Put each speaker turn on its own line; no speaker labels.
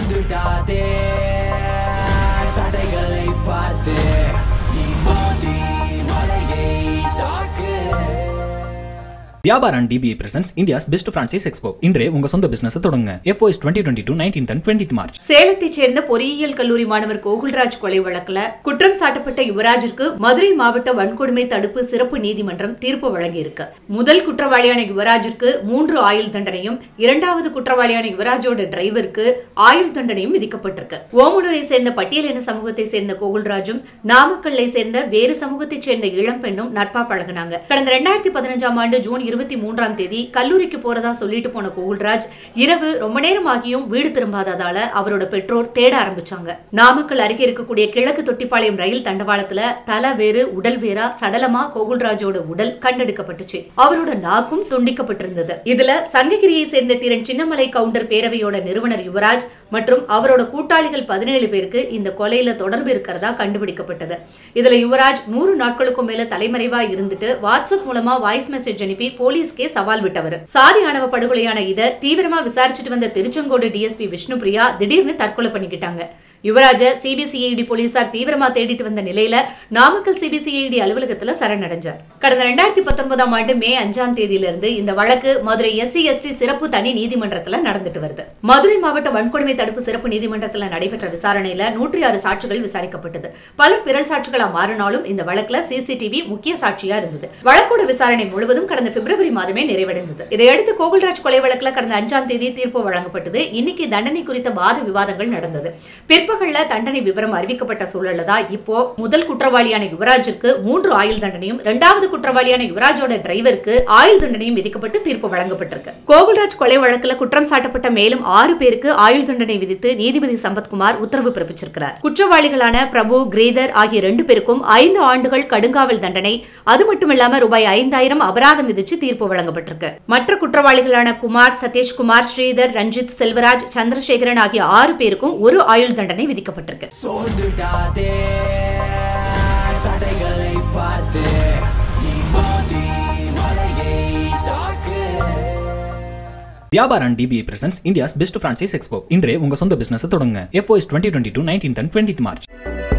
சோர்ந்துடாதே தடைகளை பார்த்து நீ மோதி மலையை தாக்கு
வியாபாரன் டிபிஏ presents India's best franchise expo இன்றே உங்க சொந்த பிசினஸ் தொடங்குங்க F O S twenty twenty two nineteen and twenty March
சேலத்தைச் சேர்ந்த பொறியியல் கல்லூரி மாணவர் கோகுல்ராஜ் கொலை வழக்குல குற்றம் சாட்டப்பட்ட யுவராஜிற்கு மதுரை மாவட்ட வன்கொடுமை தடுப்பு சிறப்பு நீதிமன்றம் தீர்ப்பு வழங்கியிருக்கு முதல் குற்றவாளியான யுவராஜிற்கு மூன்று ஆயுள் தண்டனையும் இரண்டாவது குற்றவாளியான யுவராஜோட டிரைவருக்கு ஆயுள் தண்டனையும் விதிக்கப்பட்டிருக்கு ஓமலூரை சேர்ந்த பட்டியலின சமூகத்தை சேர்ந்த கோகுல்ராஜும் நாமக்கல்லை சேர்ந்த வேறு சமூகத்தைச் சேர்ந்த இளம் பெண்ணும் நட்பா பழகுனாங்க கடந்த ரெண்டாயிரத்தி பதினஞ்சாம் ஆண்டு ஜூன் இருபத்தி மூன்றாம் தேதி கல்லூரிக்கு போறதா சொல்லிட்டு போன கோகுல்ராஜ் இரவு ரொம்ப நேரம் ஆகியும் வீடு திரும்பாததால அவரோட பெற்றோர் தேட ஆரம்பிச்சாங்க நாமக்கல் அருகே இருக்கக்கூடிய கிழக்கு தொட்டிப்பாளையம் ரயில் தண்டவாளத்துல தலை வேறு உடல் வேறா சடலமா கோகுல்ராஜோட உடல் கண்டெடுக்கப்பட்டுச்சு அவரோட நாக்கும் துண்டிக்கப்பட்டிருந்தது இதுல சங்ககிரியை சேர்ந்த திறன் சின்னமலை கவுண்டர் பேரவையோட நிறுவனர் யுவராஜ் மற்றும் அவரோட கூட்டாளிகள் பதினேழு பேருக்கு இந்த கொலையில தொடர்பு இருக்கிறதா கண்டுபிடிக்கப்பட்டது இதுல யுவராஜ் நூறு நாட்களுக்கும் மேல தலைமறைவா இருந்துட்டு வாட்ஸ்அப் மூலமா வாய்ஸ் மெசேஜ் அனுப்பி போலீஸ்க்கே சவால் விட்டவர் சாதி ஆணவ படுகொலையான இத தீவிரமா விசாரிச்சுட்டு வந்த திருச்செங்கோடு டிஎஸ்பி விஷ்ணுபிரியா திடீர்னு தற்கொலை பண்ணிக்கிட்டாங்க யுவராஜ சிபிசிஐடி போலீசார் தீவிரமா தேடிட்டு வந்த நிலையில நாமக்கல் சிபிசிஐடி அலுவலகத்துல சரணடைஞ்சார் கடந்த ரெண்டாயிரத்தி பத்தொன்பதாம் ஆண்டு மே அஞ்சாம் தேதியிலிருந்து இந்த வழக்கு மதுரை எஸ்சி எஸ்டி சிறப்பு தனி நீதிமன்றத்துல நடந்துட்டு வருது மதுரை மாவட்ட வன்கொடுமை தடுப்பு சிறப்பு நீதிமன்றத்துல நடைபெற்ற விசாரணையில நூற்றி ஆறு சாட்சிகள் விசாரிக்கப்பட்டது பல பிறல் சாட்சிகளா மாறினாலும் இந்த வழக்குல சிசிடிவி முக்கிய சாட்சியா இருந்தது வழக்கோட விசாரணை முழுவதும் கடந்த பிப்ரவரி மாதமே நிறைவடைந்தது இதையடுத்து கோகுல்ராஜ் கொலை வழக்குல கடந்த அஞ்சாம் தேதி தீர்ப்பு வழங்கப்பட்டது இன்னைக்கு தண்டனை குறித்த வாத விவாதங்கள் நடந்தது பிற்பகல்ல தண்டனை விவரம் அறிவிக்கப்பட்ட சூழல்ல தான் இப்போ முதல் குற்றவாளியான யுவராஜிற்கு மூன்று ஆயுள் தண்டனையும் இரண்டாவது குற்றவாளியான யுவராஜோட டிரைவருக்கு ஆயுள் தண்டனையும் விதிக்கப்பட்டு தீர்ப்பு வழங்கப்பட்டிருக்கு கோகுல்ராஜ் கொலை வழக்குல குற்றம் சாட்டப்பட்ட மேலும் ஆறு பேருக்கு ஆயுள் தண்டனை விதித்து நீதிபதி சம்பத்குமார் உத்தரவு பிறப்பிச்சிருக்கிறார் குற்றவாளிகளான பிரபு கிரீதர் ஆகிய ரெண்டு பேருக்கும் ஐந்து ஆண்டுகள் கடுங்காவல் தண்டனை அது மட்டுமில்லாம ரூபாய் ஐந்தாயிரம் அபராதம் விதிச்சு தீர்ப்பு வழங்கப்பட்டிருக்கு மற்ற குற்றவாளிகளான குமார் சதீஷ்குமார் ஸ்ரீதர் ரஞ்சித் செல்வராஜ் சந்திரசேகரன் ஆகிய ஆறு பேருக்கும் ஒரு ஆயுள் தண்டனை விதிக்கப்பட்டிருக்கு
சோர்ந்துடாதே தடைகளை பார்த்து நீ மோதி மலையை தாக்கு
வியாபாரன் டிபிஏ presents India's best franchise expo இன்றே உங்க சொந்த பிசினஸ் தொடங்குங்க F O S twenty twenty two nineteen and twenty March